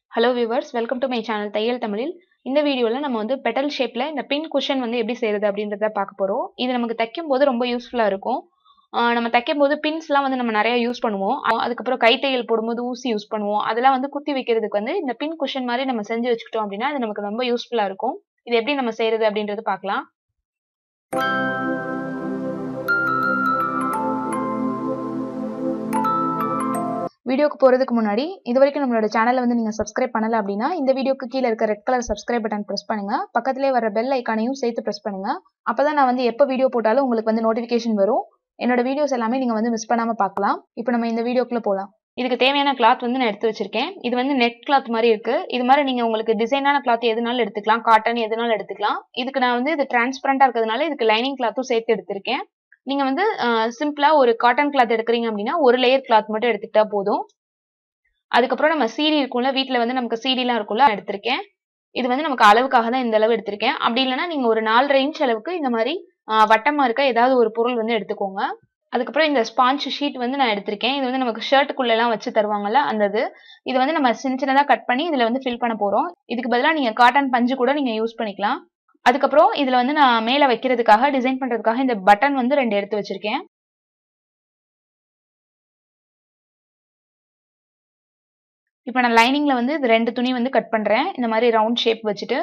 hello viewers welcome to my channel தையல் தமிழில் இந்த வீடியோவில் நம்ம வந்து பெட்டல் ஷேப்பில் இந்த பின் குஷன் வந்து எப்படி செய்கிறது அப்படின்றத பார்க்க போகிறோம் இது நமக்கு தைக்கும் போது ரொம்ப யூஸ்ஃபுல்லாக இருக்கும் ஆஹ் நம்ம தைக்கும் போது பின்ஸ்லாம் வந்து நம்ம நிறைய யூஸ் பண்ணுவோம் அஹ் அதுக்கப்புறம் கைத்தையல் போடும்போது ஊசி யூஸ் பண்ணுவோம் அதெல்லாம் வந்து குத்தி வைக்கிறதுக்கு வந்து இந்த பின் குஷன் மாதிரி நம்ம செஞ்சு வச்சுக்கிட்டோம் அப்படின்னா அது நமக்கு ரொம்ப யூஸ்ஃபுல்லாக இருக்கும் இது எப்படி நம்ம செய்கிறது அப்படின்றது பார்க்கலாம் வீடியோக்கு போகிறதுக்கு முன்னாடி இது வரைக்கும் நம்மளோட சேனலை வந்து நீங்கள் சப்ஸ்கிரைப் பண்ணல அப்படின்னா இந்த வீடியோக்கு கீழே இருக்க red colour subscribe button press பண்ணுங்க பக்கத்திலே வர பெல் ஐக்கானையும் சேர்த்து ப்ரெஸ் பண்ணுங்க அப்பதான் நான் வந்து எப்போ வீடியோ போட்டாலும் உங்களுக்கு வந்து நோட்டிஃபிகேஷன் வரும் என்னோட வீடியோஸ் எல்லாமே நீங்கள் வந்து மிஸ் பண்ணாமல் பார்க்கலாம் இப்போ நம்ம இந்த வீடியோக்குள்ளே போகலாம் இதுக்கு தேவையான கிளாத் வந்து நான் எடுத்து வச்சிருக்கேன் இது வந்து நெட் கிளாத் மாதிரி இருக்கு இது மாதிரி நீங்க உங்களுக்கு டிசைனான கிளாத் எதுனாலும் எடுத்துக்கலாம் காட்டன் எதுனாலும் எடுத்துக்கலாம் இதுக்கு நான் வந்து இது டிரான்ஸ்பரண்டா இருக்கிறதுனால இதுக்கு லைனிங் கிளாத்தும் சேர்த்து எடுத்திருக்கேன் நீங்க வந்து சிம்பிளா ஒரு காட்டன் கிளாத் எடுக்கிறீங்க அப்படின்னா ஒரு லேயர் கிளாத் மட்டும் எடுத்துக்கிட்டா போதும் அதுக்கப்புறம் நம்ம சீடி இருக்கும்ல வீட்டில் வந்து நமக்கு சீடிலாம் இருக்கும்ல எடுத்திருக்கேன் இது வந்து நமக்கு அளவுக்காக தான் இந்த அளவு எடுத்திருக்கேன் அப்படி இல்லைன்னா நீங்க ஒரு நாலரை இன்ச் அளவுக்கு இந்த மாதிரி வட்டமா இருக்க ஏதாவது ஒரு பொருள் வந்து எடுத்துக்கோங்க அதுக்கப்புறம் இந்த ஸ்பாஞ்ச் ஷீட் வந்து நான் எடுத்திருக்கேன் இது வந்து நமக்கு ஷர்ட்டுக்குள்ள எல்லாம் வச்சு தருவாங்கல்ல அந்த இது இது வந்து நம்ம சின்ன சின்னதாக கட் பண்ணி இதுல வந்து ஃபில் பண்ண போறோம் இதுக்கு பதிலாக நீங்க காட்டன் பஞ்சு கூட நீங்க யூஸ் பண்ணிக்கலாம் அதுக்கப்புறம் இதுல வந்து நான் மேல வைக்கிறதுக்காக டிசைன் பண்றதுக்காக இந்த பட்டன் வந்து ரெண்டு எடுத்து வச்சிருக்கேன் இப்போ நான் லைனிங்ல வந்து இது ரெண்டு துணி வந்து கட் பண்றேன் இந்த மாதிரி ரவுண்ட் ஷேப் வச்சுட்டு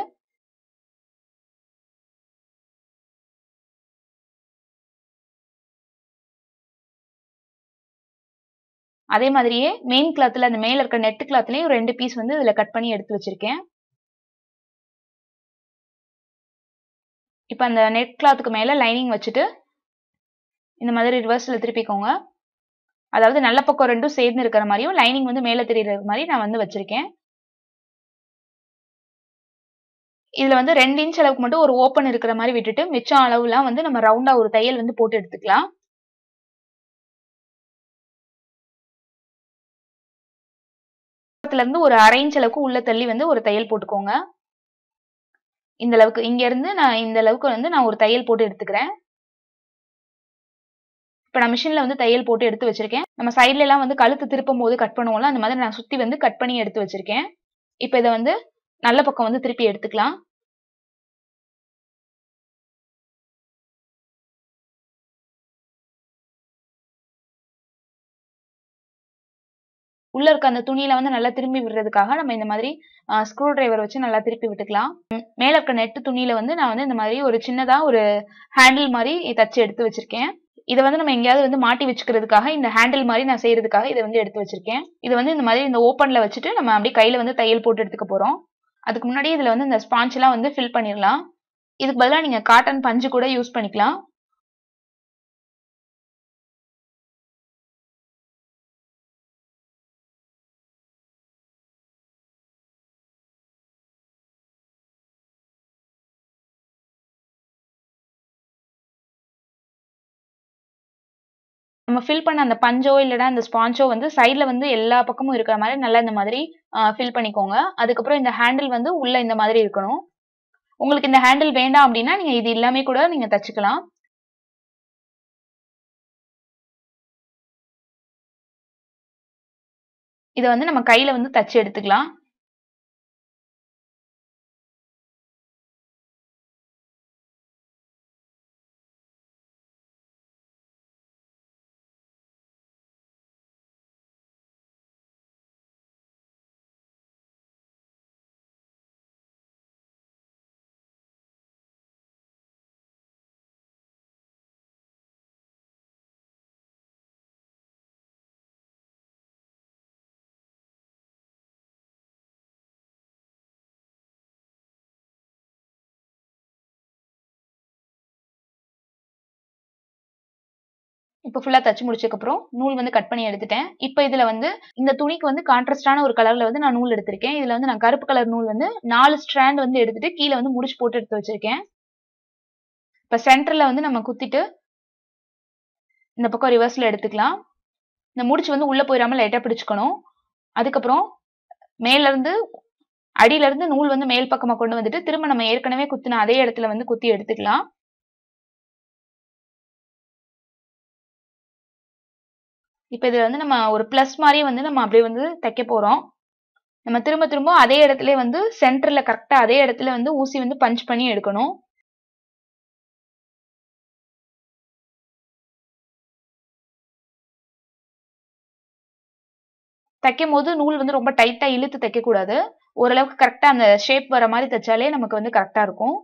அதே மாதிரியே மெயின் கிளாத்ல அந்த மேல இருக்க நெட் கிளாத்லயும் ரெண்டு பீஸ் வந்து இதுல கட் பண்ணி எடுத்து வச்சிருக்கேன் இப்போ அந்த நெட் கிளாத்துக்கு மேல லைனிங் வச்சுட்டு இந்த மாதிரி ரிவர்ஸ்ல திருப்பிக்கோங்க அதாவது நல்ல பக்கம் ரெண்டும் சேர்ந்து இருக்கிற மாதிரியும் லைனிங் வந்து மேல தெரியுற மாதிரி நான் வந்து வச்சிருக்கேன் இதுல வந்து ரெண்டு இன்ச் அளவுக்கு மட்டும் ஒரு ஓப்பன் இருக்கிற மாதிரி விட்டுட்டு மிச்சம் அளவுலாம் வந்து நம்ம ரவுண்டா ஒரு தையல் வந்து போட்டு எடுத்துக்கலாம் இருந்து ஒரு அரை இன்ச் அளவுக்கு உள்ள தள்ளி வந்து ஒரு தையல் போட்டுக்கோங்க இந்த அளவுக்கு இங்க இருந்து நான் இந்த அளவுக்கு வந்து நான் ஒரு தையல் போட்டு எடுத்துக்கிறேன் இப்போ நான் மிஷினில் வந்து தையல் போட்டு எடுத்து வச்சிருக்கேன் நம்ம சைட்ல எல்லாம் வந்து கழுத்து திருப்பும் போது கட் பண்ணுவோம்ல அந்த மாதிரி நான் சுற்றி வந்து கட் பண்ணி எடுத்து வச்சிருக்கேன் இப்போ இதை வந்து நல்ல பக்கம் வந்து திருப்பி எடுத்துக்கலாம் உள்ள இருக்க அந்த துணியில வந்து நல்லா திரும்பி விடுறதுக்காக நம்ம இந்த மாதிரி ஸ்க்ரூ டிரைவர் வச்சு நல்லா திருப்பி விட்டுக்கலாம் மேல இருக்க நெட்டு துணியில வந்து நான் வந்து இந்த மாதிரி ஒரு சின்னதா ஒரு ஹேண்டில் மாதிரி தச்சு எடுத்து வச்சிருக்கேன் இதை வந்து நம்ம எங்கேயாவது வந்து மாட்டி வச்சுக்கிறதுக்காக இந்த ஹேண்டில் மாதிரி நான் செய்யறதுக்காக இதை வந்து எடுத்து வச்சிருக்கேன் இது வந்து இந்த மாதிரி இந்த ஓப்பன்ல வச்சுட்டு நம்ம அப்படியே கையில வந்து தையல் போட்டு எடுத்துக்க போறோம் அதுக்கு முன்னாடி இதுல வந்து இந்த ஸ்பாஞ்ச் எல்லாம் வந்து ஃபில் பண்ணிடலாம் இதுக்கு பதிலாக நீங்க காட்டன் பஞ்சு கூட யூஸ் பண்ணிக்கலாம் நம்ம ஃபில் பண்ண அந்த பஞ்சோ இல்லைனா அந்த ஸ்பாஞ்சோ வந்து சைடில் வந்து எல்லா பக்கமும் இருக்கிற மாதிரி நல்லா இந்த மாதிரி ஃபில் பண்ணிக்கோங்க அதுக்கப்புறம் இந்த ஹேண்டில் வந்து உள்ள இந்த மாதிரி இருக்கணும் உங்களுக்கு இந்த ஹேண்டில் வேண்டாம் அப்படின்னா நீங்கள் இது எல்லாமே கூட நீங்கள் தச்சுக்கலாம் இதை வந்து நம்ம கையில் வந்து தச்சு எடுத்துக்கலாம் இப்போ ஃபுல்லாக தச்சு முடிச்சதுக்கப்புறம் நூல் வந்து கட் பண்ணி எடுத்துட்டேன் இப்போ இதில் வந்து இந்த துணிக்கு வந்து கான்ட்ராஸ்டான ஒரு கலரில் வந்து நான் நூல் எடுத்திருக்கேன் இதில் வந்து நான் கருப்பு கலர் நூல் வந்து நாலு ஸ்ட்ராண்ட் வந்து எடுத்துட்டு கீழே வந்து முடிச்சு போட்டு எடுத்து வச்சிருக்கேன் இப்போ சென்டரில் வந்து நம்ம குத்திட்டு இந்த பக்கம் ரிவர்ஸில் எடுத்துக்கலாம் இந்த முடிச்சு வந்து உள்ளே போயிடாமல் லைட்டாக பிடிச்சிக்கணும் அதுக்கப்புறம் மேலேருந்து அடியிலேருந்து நூல் வந்து மேல் பக்கமாக கொண்டு வந்துட்டு திரும்ப நம்ம ஏற்கனவே குத்தின அதே இடத்துல வந்து குத்தி எடுத்துக்கலாம் இப்போ இதில் வந்து நம்ம ஒரு ப்ளஸ் மாதிரியே வந்து நம்ம அப்படியே வந்து தைக்க போகிறோம் நம்ம திரும்ப திரும்ப அதே இடத்துல வந்து சென்டர்ல கரெக்டா அதே இடத்துல வந்து ஊசி வந்து பஞ்ச் பண்ணி எடுக்கணும் தைக்கும் போது நூல் வந்து ரொம்ப டைட்டா இழுத்து தைக்க கூடாது ஓரளவுக்கு கரெக்டா அந்த ஷேப் வர மாதிரி தைச்சாலே நமக்கு வந்து கரெக்டா இருக்கும்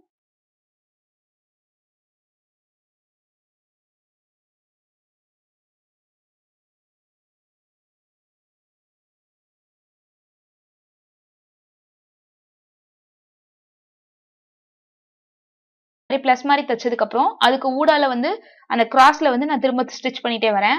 மாதிரி ப்ளஸ் மாதிரி தைச்சதுக்கு அப்புறம் அதுக்கு ஊடால வந்து அந்த கிராஸ்ல வந்து நான் திரும்ப ஸ்டிச் பண்ணிட்டே வரேன்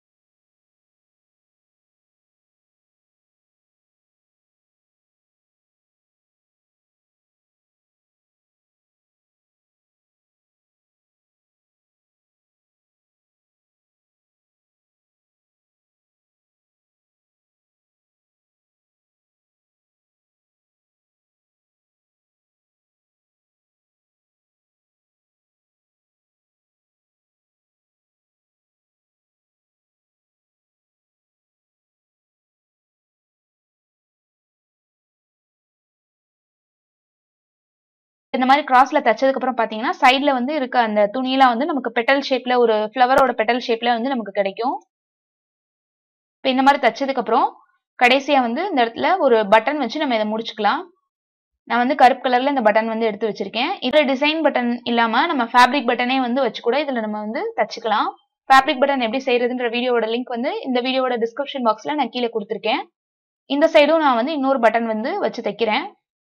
இந்த மாதிரி கிராஸ்ல தைச்சதுக்கு அப்புறம் பாத்தீங்கன்னா சைட்ல வந்து இருக்க அந்த துணியெல்லாம் வந்து நமக்கு பெட்டல் ஷேப்ல ஒரு ஃப்ளவரோட பெட்டல் ஷேப்ல வந்து நமக்கு கிடைக்கும் இப்போ இந்த மாதிரி தைச்சதுக்கு அப்புறம் கடைசியா வந்து இந்த இடத்துல ஒரு பட்டன் வச்சு நம்ம இதை முடிச்சுக்கலாம் நான் வந்து கருப்பு கலர்ல இந்த பட்டன் வந்து எடுத்து வச்சிருக்கேன் இதுல டிசைன் பட்டன் இல்லாம நம்ம ஃபேப்ரிக் பட்டனே வந்து வச்சு கூட இதுல நம்ம வந்து தச்சுக்கலாம் ஃபேப்ரிக் பட்டன் எப்படி செய்யறதுன்ற வீடியோட லிங்க் வந்து இந்த வீடியோட டிஸ்கிரிப்ஷன் பாக்ஸ்ல நான் கீழே கொடுத்துருக்கேன் இந்த சைடும் நான் வந்து இன்னொரு பட்டன் வந்து வச்சு தைக்கிறேன்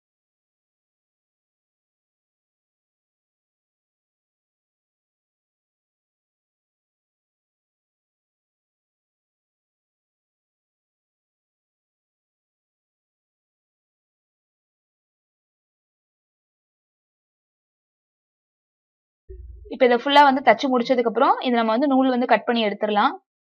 இப்போ இதை ஃபுல்லா வந்து தச்சு முடிச்சதுக்கு அப்புறம் இது நம்ம வந்து நூல் வந்து கட் பண்ணி எடுத்துடலாம்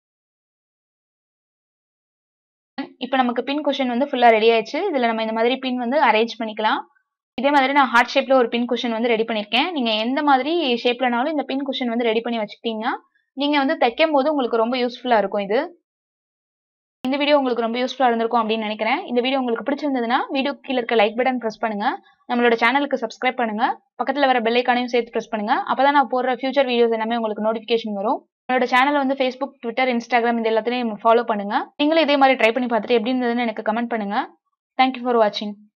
இப்போ நமக்கு பின் குஷன் வந்து ஃபுல்லா ரெடி ஆயிடுச்சு இதுல நம்ம இந்த மாதிரி பின் வந்து அரேஞ்ச் பண்ணிக்கலாம் இதே மாதிரி நான் ஹார்ட் ஷேப்ல ஒரு பின் குஷன் வந்து ரெடி பண்ணிருக்கேன் நீங்க எந்த மாதிரி ஷேப்லனாலும் இந்த பின் குஷன் வந்து ரெடி பண்ணி வச்சுக்கிட்டீங்கன்னா நீங்க வந்து தைக்கும் போது உங்களுக்கு ரொம்ப யூஸ்ஃபுல்லா இருக்கும் இது இந்த வீடியோ உங்களுக்கு ரொம்ப யூஸ்ஃபுல்லா இருந்திருக்கும் அப்படின்னு நினைக்கிறேன் இந்த வீடியோ உங்களுக்கு பிடிச்சிருந்ததுன்னா வீடியோ கீழே இருக்க லைக் பட்டன் பிரஸ் பண்ணுங்க நம்மளோட சேனலுக்கு சப்ஸ்கிரைப் பண்ணுங்க பக்கத்துல வர பெல் ஐக்கானையும் சேர்த்து பிரஸ் பண்ணுங்க அப்பதான் நான் போடுற ஃபியூச்சர் வீடியோஸ் எல்லாமே உங்களுக்கு நோட்டிஃபிகேஷன் வரும் என்னோட சேனல் வந்து ஃபேஸ்புக் ட்விட்டர் இன்ஸ்டாகிராம் இது எல்லாத்தையும் ஃபாலோ பண்ணுங்க நீங்களும் இதே மாதிரி ட்ரை பண்ணி பார்த்துட்டு எப்படி இருந்ததுன்னு எனக்கு கமெண்ட் பண்ணுங்க தேங்க்யூ ஃபார் வாட்சிங்